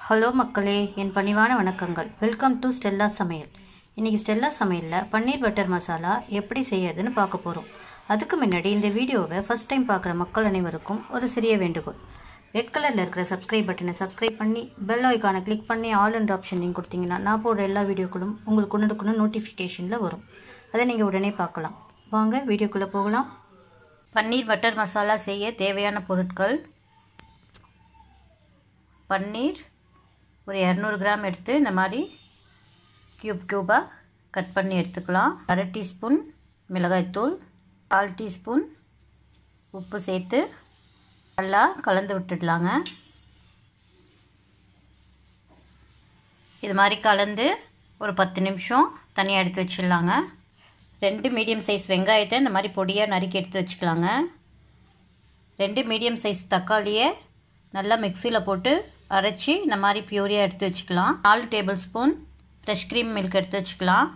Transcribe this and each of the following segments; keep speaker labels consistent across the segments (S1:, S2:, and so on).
S1: hello மக்களே என் பணிவான வணக்கங்கள் வெல்கம் டு ஸ்டெல்லா சமையல் இன்றைக்கி ஸ்டெல்லா சமையலில் பன்னீர் பட்டர் மசாலா எப்படி செய்யறதுன்னு பார்க்க போகிறோம் அதுக்கு முன்னாடி இந்த வீடியோவை ஃபஸ்ட் டைம் பார்க்குற மக்கள் அனைவருக்கும் ஒரு சிறிய வேண்டுகோள் ரெட் கலரில் இருக்கிற சப்ஸ்கிரைப் பட்டனை சப்ஸ்கிரைப் பண்ணி பெல் ஐக்கானை கிளிக் பண்ணி ஆல் அண்ட் ஆப்ஷன் நீங்கள் கொடுத்தீங்கன்னா நான் போடுற எல்லா வீடியோக்களும் உங்களுக்கு உடனுக்குன்னு நோட்டிஃபிகேஷனில் வரும் அதை நீங்கள் உடனே பார்க்கலாம் வாங்க வீடியோக்குள்ளே போகலாம் பன்னீர் பட்டர் மசாலா செய்ய தேவையான பொருட்கள் பன்னீர் ஒரு இரநூறு கிராம் எடுத்து இந்த மாதிரி க்யூப் க்யூபாக கட் பண்ணி எடுத்துக்கலாம் அரை டீஸ்பூன் மிளகாய்த்தூள் கால் டீஸ்பூன் உப்பு சேர்த்து நல்லா கலந்து விட்டுடலாங்க இது மாதிரி கலந்து ஒரு பத்து நிமிஷம் தனியாக எடுத்து வச்சிடலாங்க ரெண்டு மீடியம் சைஸ் வெங்காயத்தை இந்த மாதிரி பொடியாக நறுக்கி எடுத்து வச்சுக்கலாங்க ரெண்டு மீடியம் சைஸ் தக்காளியை நல்லா மிக்சியில் போட்டு அரைச்சி இந்த மாதிரி பியூரியாக எடுத்து வச்சுக்கலாம் நாலு tablespoon fresh cream milk எடுத்து வச்சுக்கலாம்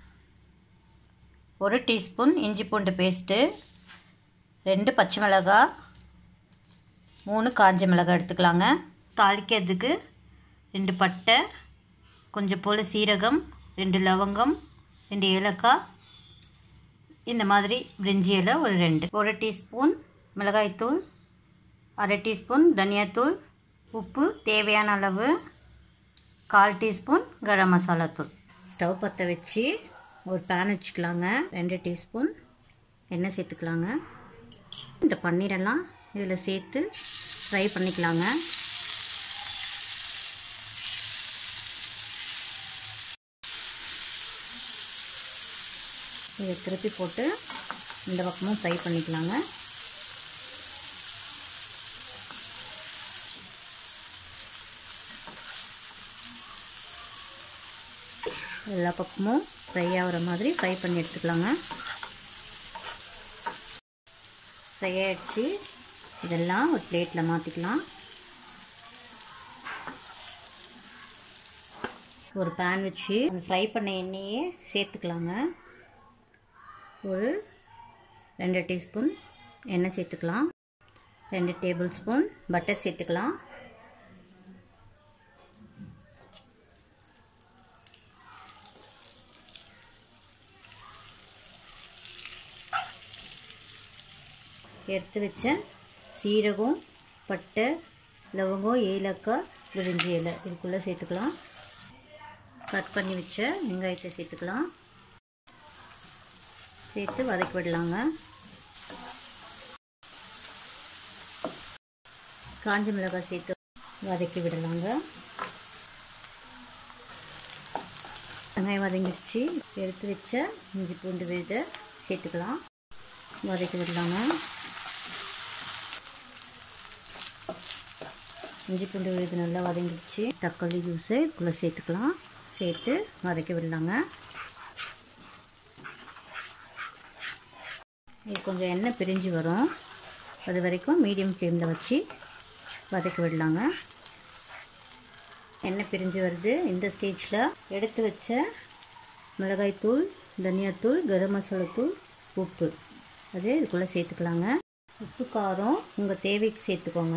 S1: ஒரு டீஸ்பூன் இஞ்சி பூண்டு பேஸ்ட்டு ரெண்டு பச்சை மிளகாய் மூணு காஞ்ச மிளகாய் எடுத்துக்கலாங்க தாளிக்கிறதுக்கு ரெண்டு பட்டை கொஞ்சம் போல் சீரகம் ரெண்டு லவங்கம் ரெண்டு ஏலக்காய் இந்த மாதிரி பிரிஞ்சி இலை ஒரு ரெண்டு ஒரு டீஸ்பூன் மிளகாய்த்தூள் அரை டீஸ்பூன் தனியாத்தூள் உப்பு தேவையான அளவு கால் டீஸ்பூன் கரம் மசாலா தூள் ஸ்டவ் பற்ற வச்சு ஒரு பேன் வச்சுக்கலாங்க ரெண்டு டீஸ்பூன் எண்ணெய் சேர்த்துக்கலாங்க இந்த பன்னீரெல்லாம் இதில் சேர்த்து ஃப்ரை பண்ணிக்கலாங்க இதை திருப்பி போட்டு இந்த பக்கமும் ஃப்ரை பண்ணிக்கலாங்க எல்லா பக்கமும் ஃப்ரை ஆகிற மாதிரி ஃப்ரை பண்ணி எடுத்துக்கலாங்க ஃப்ரை ஆகிடுச்சு இதெல்லாம் ஒரு பிளேட்டில் மாற்றிக்கலாம் ஒரு பேன் வச்சு அந்த ஃப்ரை பண்ண எண்ணெயே சேர்த்துக்கலாங்க ஒரு ரெண்டு டீஸ்பூன் எண்ணெய் சேர்த்துக்கலாம் ரெண்டு டேபிள் ஸ்பூன் பட்டர் சேர்த்துக்கலாம் எடுத்து வச்ச சீரகம் பட்டை லவங்கம் ஏலக்காய் விரிஞ்சி இலை இதுக்குள்ளே சேர்த்துக்கலாம் கட் பண்ணி வச்ச வெங்காயத்தை சேர்த்துக்கலாம் சேர்த்து வதக்கி விடலாங்க காஞ்ச மிளகாய் சேர்த்து வதக்கி விடலாங்க வெங்காயம் வதங்கிடுச்சு எடுத்து வச்ச இஞ்சி பூண்டு விழுத சேர்த்துக்கலாம் வதக்கி விடலாங்க இஞ்சி பூண்டு விழுது நல்லா வதங்கிடுச்சு தக்காளி ஜூஸை இதுக்குள்ளே சேர்த்துக்கலாம் சேர்த்து வதக்கி விடலாங்க இது கொஞ்சம் எண்ணெய் பிரிஞ்சு வரும் அது வரைக்கும் மீடியம் ஃப்ளேமில் வச்சு வதக்கி விடலாங்க எண்ணெய் பிரிஞ்சு வருது இந்த ஸ்டேஜில் எடுத்து வச்ச மிளகாய்த்தூள் தனியாத்தூள் கரம் மசாலா தூள் உப்பு அது இதுக்குள்ளே சேர்த்துக்கலாங்க உப்பு காரம் உங்கள் தேவைக்கு சேர்த்துக்கோங்க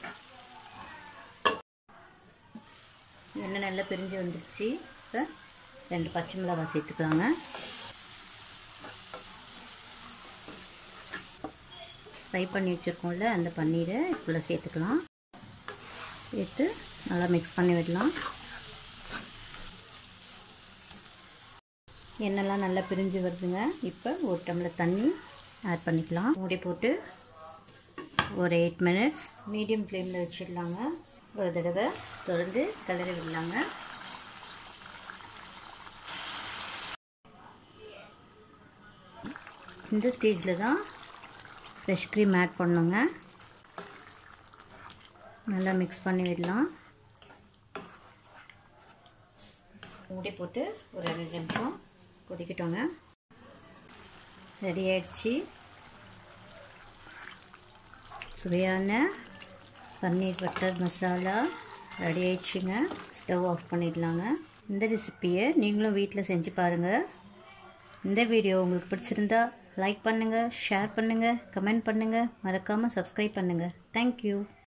S1: எண்ணெய் நல்லா பிரிஞ்சு வந்துடுச்சு இப்போ ரெண்டு பச்சை மிளகாய் சேர்த்துக்கலாங்க ஃப்ரை பண்ணி வச்சுருக்கோம்ல அந்த பன்னீரை இதுக்குள்ளே சேர்த்துக்கலாம் சேர்த்து நல்லா மிக்ஸ் பண்ணி விடலாம் எண்ணெய்லாம் நல்லா பிரிஞ்சு வருதுங்க இப்போ ஒரு டம்ளர் தண்ணி ஆட் பண்ணிக்கலாம் மூடி போட்டு ஒரு எயிட் மினிட்ஸ் மீடியம் ஃப்ளேமில் வச்சிடலாங்க ஒரு தடவை தொடர்ந்து கிளறி விடலாங்க இந்த ஸ்டேஜில் தான் ஃப்ரெஷ் க்ரீம் ஆட் பண்ணுங்க நல்லா மிக்ஸ் பண்ணி விடலாம் மூடி போட்டு ஒரு ரெண்டு நிமிஷம் கொதிக்கட்டோங்க ரெடி ஆயிடுச்சு சுவையான பன்னீர் பட்டர் மசாலா ரெடி ஆயிடுச்சுங்க ஸ்டவ் ஆஃப் பண்ணிடலாங்க இந்த ரெசிப்பியை நீங்களும் வீட்டில் செஞ்சு பாருங்கள் இந்த வீடியோ உங்களுக்கு பிடிச்சிருந்தா லைக் பண்ணுங்கள் ஷேர் பண்ணுங்கள் கமெண்ட் பண்ணுங்கள் மறக்காமல் சப்ஸ்கிரைப் பண்ணுங்கள் தேங்க்யூ